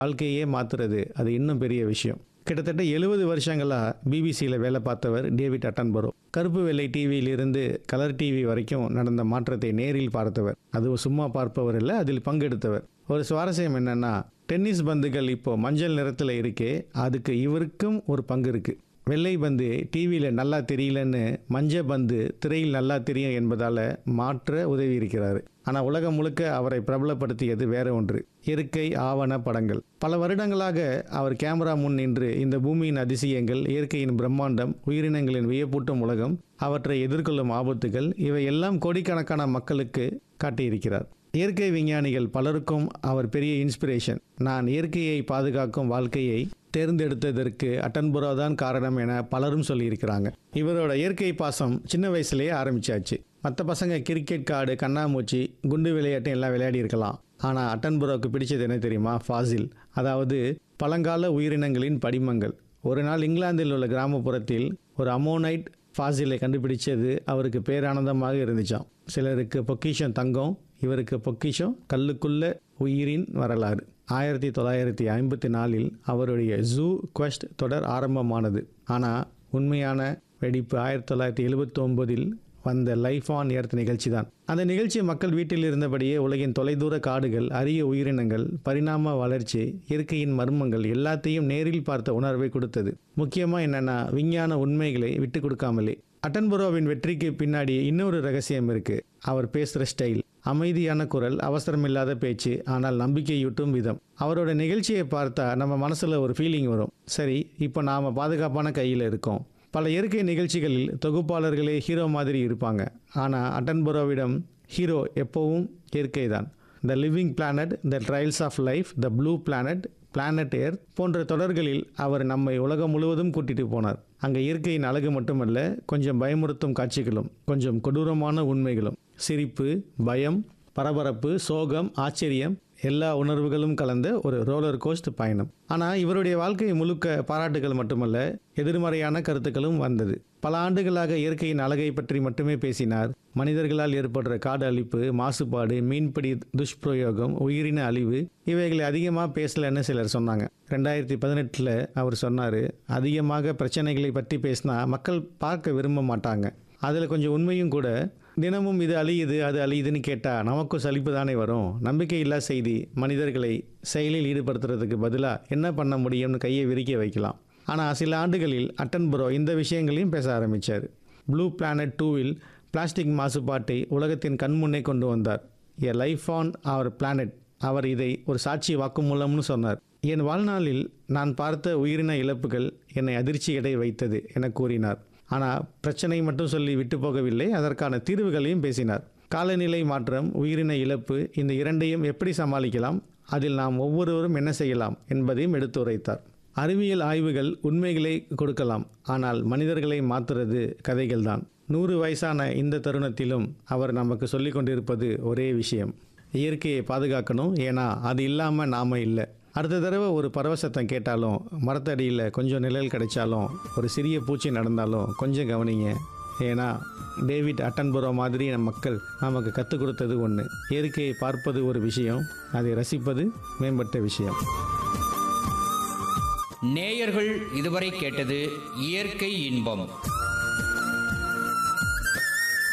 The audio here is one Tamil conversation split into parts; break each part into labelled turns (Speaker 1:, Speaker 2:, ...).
Speaker 1: வாழ்க்கையே மாத்துறது அது இன்னும் பெரிய விஷயம் கிட்டத்தட்ட எழுபது வருஷங்களாக பிபிசியில் வேலை பார்த்தவர் டேவிட் அட்டன்பரோ கருப்பு வெள்ளை டிவியிலிருந்து கலர் டிவி வரைக்கும் நடந்த மாற்றத்தை நேரில் பார்த்தவர் அது சும்மா பார்ப்பவர் இல்லை அதில் பங்கெடுத்தவர் ஒரு சுவாரஸ்யம் என்னன்னா டென்னிஸ் பந்துகள் இப்போ மஞ்சள் நிறத்தில் இருக்கே அதுக்கு இவருக்கும் ஒரு பங்கு இருக்கு வெள்ளை பந்து டிவியில் நல்லா தெரியலன்னு மஞ்ச பந்து திரையில் நல்லா தெரியும் என்பதால் மாற்ற உதவி இருக்கிறாரு ஆனால் உலகம் முழுக்க அவரை பிரபலப்படுத்தியது வேற ஒன்று இயற்கை ஆவண படங்கள் பல வருடங்களாக அவர் கேமரா முன் நின்று இந்த பூமியின் அதிசயங்கள் இயற்கையின் பிரம்மாண்டம் உயிரினங்களின் வியப்பூட்டும் உலகம் அவற்றை எதிர்கொள்ளும் ஆபத்துகள் இவை எல்லாம் கோடிக்கணக்கான மக்களுக்கு காட்டியிருக்கிறார் இயற்கை விஞ்ஞானிகள் பலருக்கும் அவர் பெரிய இன்ஸ்பிரேஷன் நான் இயற்கையை பாதுகாக்கும் வாழ்க்கையை தேர்ந்தெடுத்ததற்கு அட்டன்புரா தான் காரணம் என பலரும் சொல்லியிருக்கிறாங்க இவரோட இயற்கை பாசம் சின்ன வயசுலேயே ஆரம்பிச்சாச்சு மற்ற பசங்க கிரிக்கெட் கார்டு கண்ணாமூச்சி குண்டு விளையாட்டு எல்லாம் விளையாடி இருக்கலாம் ஆனால் அட்டன்புராவுக்கு பிடிச்சது என்ன தெரியுமா ஃபாசில் அதாவது பழங்கால உயிரினங்களின் படிமங்கள் ஒரு நாள் இங்கிலாந்தில் உள்ள கிராமப்புறத்தில் ஒரு அமோனைட் ஃபாசிலை கண்டுபிடிச்சது அவருக்கு பேரானந்தமாக இருந்துச்சாம் சிலருக்கு பொக்கிஷம் தங்கம் இவருக்கு பொக்கிஷம் கல்லுக்குள்ள உயிரின் வரலாறு ஆயிரத்தி தொள்ளாயிரத்தி ஐம்பத்தி நாலில் அவருடைய ஜூ குவெஸ்ட் தொடர் ஆரம்பமானது ஆனால் உண்மையான வெடிப்பு ஆயிரத்தி தொள்ளாயிரத்தி எழுபத்தி ஒன்பதில் வந்த லைஃப் ஆன் எர்த் நிகழ்ச்சி தான் அந்த நிகழ்ச்சி மக்கள் வீட்டில் இருந்தபடியே உலகின் தொலைதூர காடுகள் அரிய உயிரினங்கள் பரிணாம வளர்ச்சி இயற்கையின் மர்மங்கள் எல்லாத்தையும் நேரில் பார்த்த உணர்வை கொடுத்தது முக்கியமாக என்னன்னா விஞ்ஞான உண்மைகளை விட்டு கொடுக்காமலே அட்டன்புரோவின் வெற்றிக்கு பின்னாடி இன்னொரு ரகசியம் இருக்கு அவர் பேசுகிற ஸ்டைல் அமைதியான குரல் அவசரமில்லாத பேச்சு ஆனால் நம்பிக்கையூட்டும் விதம் அவரோட நிகழ்ச்சியை பார்த்தா நம்ம மனசுல ஒரு ஃபீலிங் வரும் சரி இப்போ நாம பாதுகாப்பான கையில் இருக்கோம் பல இயற்கை நிகழ்ச்சிகளில் தொகுப்பாளர்களே ஹீரோ மாதிரி இருப்பாங்க ஆனால் அட்டன்புரோவிடம் ஹீரோ எப்போவும் இயற்கை தான் the living planet the trials of life the blue planet planet earth போன்ற தொடர்களில் அவர் நம்மை உலகம் முழுவதும் கூட்டிட்டு போனார் அங்கே இயற்கையின் அழகு மட்டுமல்ல கொஞ்சம் பயமுறுத்தும் காட்சிகளும் கொஞ்சம் கொடூரமான உண்மைகளும் சிரிப்பு பயம் பரபரப்பு சோகம் ஆச்சரியம் எல்லா உணர்வுகளும் கலந்த ஒரு ரோலர் கோஸ்ட் பயணம் ஆனால் இவருடைய வாழ்க்கை முழுக்க பாராட்டுகள் மட்டுமல்ல எதிர்மறையான கருத்துக்களும் வந்தது பல ஆண்டுகளாக இயற்கையின் அழகை பற்றி மட்டுமே பேசினார் மனிதர்களால் ஏற்படுற காடு அழிப்பு மாசுபாடு மீன்பிடி துஷ்பிரயோகம் உயிரின அழிவு இவைகளை அதிகமாக பேசலன்னு சிலர் சொன்னாங்க ரெண்டாயிரத்தி பதினெட்டில் அவர் சொன்னார் அதிகமாக பிரச்சனைகளை பற்றி பேசினா மக்கள் பார்க்க விரும்ப மாட்டாங்க அதில் கொஞ்சம் உண்மையும் கூட தினமும் இது அழியுது அது அழியுதுன்னு கேட்டால் நமக்கும் சலிப்பு தானே வரும் நம்பிக்கையில்லா செய்தி மனிதர்களை செயலில் ஈடுபடுத்துறதுக்கு பதிலாக என்ன பண்ண முடியும்னு கையை விரிக்க வைக்கலாம் ஆனால் சில ஆண்டுகளில் அட்டன்புரோ இந்த விஷயங்களையும் பேச ஆரம்பித்தார் ப்ளூ பிளானட் டூவில் பிளாஸ்டிக் மாசுபாட்டை உலகத்தின் கண்முன்னே கொண்டு வந்தார் a life on our planet அவர் இதை ஒரு சாட்சி வாக்குமூலம்னு சொன்னார் என் வாழ்நாளில் நான் பார்த்த உயிரின இழப்புகள் என்னை அதிர்ச்சியடை வைத்தது என கூறினார் ஆனால் பிரச்சனை மட்டும் சொல்லி விட்டு போகவில்லை அதற்கான தீர்வுகளையும் பேசினார் காலநிலை மாற்றம் உயிரின இழப்பு இந்த இரண்டையும் எப்படி சமாளிக்கலாம் அதில் நாம் ஒவ்வொருவரும் என்ன செய்யலாம் என்பதையும் எடுத்துரைத்தார் அறிவியல் ஆய்வுகள் உண்மைகளை கொடுக்கலாம் ஆனால் மனிதர்களை மாற்றுறது கதைகள்தான் நூறு வயசான இந்த தருணத்திலும் அவர் நமக்கு சொல்லிக் கொண்டிருப்பது ஒரே விஷயம் இயற்கையை பாதுகாக்கணும் ஏன்னா அது இல்லாமல் நாம இல்லை அடுத்த தடவை ஒரு பறவை சத்தம் கேட்டாலும் மரத்தடியில் கொஞ்சம் நிழல் கிடைச்சாலும் ஒரு சிறிய பூச்சி நடந்தாலும் கொஞ்சம் கவனிங்க ஏன்னா டேவிட் அட்டன்புரோ மாதிரி நம் மக்கள் நமக்கு கற்றுக் கொடுத்தது ஒன்று இயற்கையை பார்ப்பது ஒரு விஷயம் அதை ரசிப்பது மேம்பட்ட விஷயம்
Speaker 2: நேயர்கள் இதுவரை கேட்டது இயற்கை இன்பம்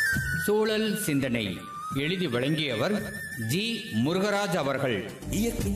Speaker 2: சூழல் சிந்தனை எழுதி வழங்கியவர் ஜி முருகராஜ் அவர்கள்
Speaker 3: இயற்கை